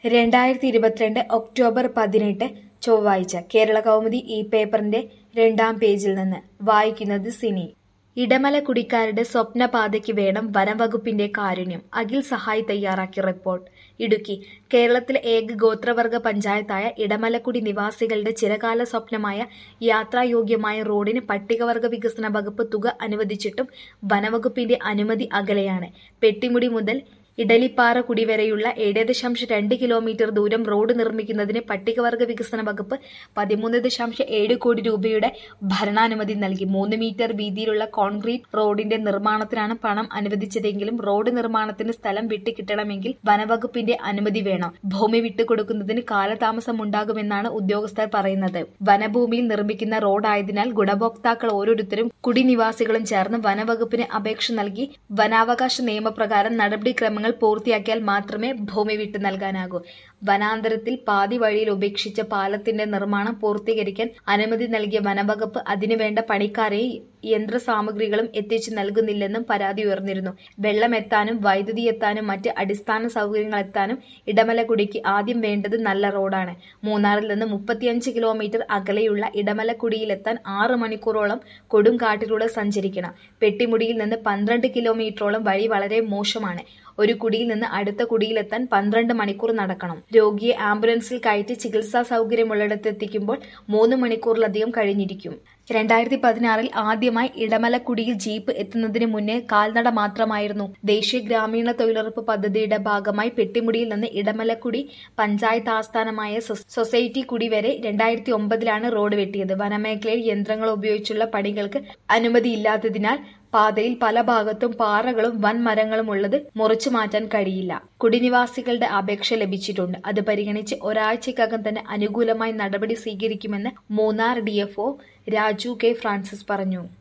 രണ്ടായിരത്തി ഇരുപത്തിരണ്ട് ഒക്ടോബർ പതിനെട്ട് ചൊവ്വാഴ്ച കേരള കൗമുദി ഈ പേപ്പറിന്റെ രണ്ടാം പേജിൽ നിന്ന് വായിക്കുന്നത് സിനി ഇടമല കുടിക്കാരുടെ സ്വപ്നപാതയ്ക്ക് വേണം വനംവകുപ്പിന്റെ കാരുണ്യം അഖിൽ സഹായ് തയ്യാറാക്കിയ റിപ്പോർട്ട് ഇടുക്കി കേരളത്തിലെ ഏക ഗോത്രവർഗ പഞ്ചായത്തായ ഇടമലക്കുടി നിവാസികളുടെ ചിരകാല സ്വപ്നമായ യാത്രായോഗ്യമായ റോഡിന് പട്ടികവർഗ വികസന വകുപ്പ് തുക അനുവദിച്ചിട്ടും വനവകുപ്പിന്റെ അനുമതി അകലെയാണ് പെട്ടിമുടി മുതൽ ഇഡലിപ്പാറ കുടി വരെയുള്ള ഏഴ് ദശാംശം രണ്ട് കിലോമീറ്റർ ദൂരം റോഡ് നിർമ്മിക്കുന്നതിന് പട്ടികവർഗ വികസന വകുപ്പ് പതിമൂന്ന് ദശാംശം ഏഴ് കോടി രൂപയുടെ ഭരണാനുമതി നൽകി മൂന്ന് മീറ്റർ വീതിയിലുള്ള കോൺക്രീറ്റ് റോഡിന്റെ നിർമ്മാണത്തിനാണ് പണം അനുവദിച്ചതെങ്കിലും റോഡ് നിർമ്മാണത്തിന് സ്ഥലം വിട്ടുകിട്ടണമെങ്കിൽ വനവകുപ്പിന്റെ അനുമതി വേണം ഭൂമി വിട്ടുകൊടുക്കുന്നതിന് കാലതാമസം ഉണ്ടാകുമെന്നാണ് ഉദ്യോഗസ്ഥർ പറയുന്നത് വനഭൂമിയിൽ നിർമ്മിക്കുന്ന റോഡായതിനാൽ ഗുണഭോക്താക്കൾ ഓരോരുത്തരും കുടിനിവാസികളും ചേർന്ന് വനവകുപ്പിന് അപേക്ഷ നൽകി വനാവകാശ നിയമപ്രകാരം നടപടിക്രമങ്ങൾ പൂർത്തിയാക്കിയാൽ മാത്രമേ ഭൂമി വിട്ടു നൽകാനാകൂ വനാന്തരത്തിൽ പാതി വഴിയിൽ ഉപേക്ഷിച്ച പാലത്തിന്റെ നിർമ്മാണം പൂർത്തീകരിക്കാൻ അനുമതി നൽകിയ വനവകുപ്പ് അതിനുവേണ്ട പണിക്കാരെയും യന്ത്രസാമഗ്രികളും എത്തിച്ചു നൽകുന്നില്ലെന്നും പരാതി ഉയർന്നിരുന്നു വെള്ളം എത്താനും വൈദ്യുതി എത്താനും മറ്റ് അടിസ്ഥാന സൗകര്യങ്ങൾ എത്താനും ഇടമലക്കുടിക്ക് ആദ്യം വേണ്ടത് നല്ല റോഡാണ് മൂന്നാറിൽ നിന്ന് മുപ്പത്തിയഞ്ച് കിലോമീറ്റർ അകലെയുള്ള ഇടമലക്കുടിയിലെത്താൻ ആറ് മണിക്കൂറോളം കൊടുങ്കാട്ടിലൂടെ സഞ്ചരിക്കണം പെട്ടിമുടിയിൽ നിന്ന് പന്ത്രണ്ട് കിലോമീറ്ററോളം വഴി വളരെ മോശമാണ് ഒരു കുടിയിൽ നിന്ന് അടുത്ത കുടിയിലെത്താൻ പന്ത്രണ്ട് മണിക്കൂർ നടക്കണം രോഗിയെ ആംബുലൻസിൽ കയറ്റി ചികിത്സാ സൗകര്യമുള്ളിടത്ത് എത്തിക്കുമ്പോൾ മൂന്ന് മണിക്കൂറിലധികം കഴിഞ്ഞിരിക്കും രണ്ടായിരത്തി പതിനാറിൽ ആദ്യമായി ഇടമലക്കുടിയിൽ ജീപ്പ് എത്തുന്നതിന് മുന്നേ കാൽനട മാത്രമായിരുന്നു ദേശീയ ഗ്രാമീണ തൊഴിലുറപ്പ് പദ്ധതിയുടെ ഭാഗമായി പെട്ടിമുടിയിൽ നിന്ന് ഇടമലക്കുടി പഞ്ചായത്ത് ആസ്ഥാനമായ സൊസൈറ്റി കുടി വരെ രണ്ടായിരത്തി ഒമ്പതിലാണ് റോഡ് വെട്ടിയത് വനമേഖലയിൽ യന്ത്രങ്ങൾ ഉപയോഗിച്ചുള്ള പണികൾക്ക് അനുമതിയില്ലാത്തതിനാൽ പാതയിൽ പല ഭാഗത്തും പാറകളും വൻമരങ്ങളും ഉള്ളത് മുറിച്ചു മാറ്റാൻ കഴിയില്ല കുടിനിവാസികളുടെ അപേക്ഷ ലഭിച്ചിട്ടുണ്ട് അത് പരിഗണിച്ച് ഒരാഴ്ചക്കകം തന്നെ അനുകൂലമായി നടപടി സ്വീകരിക്കുമെന്ന് Munnar DFO Raju K Francis പറഞ്ഞു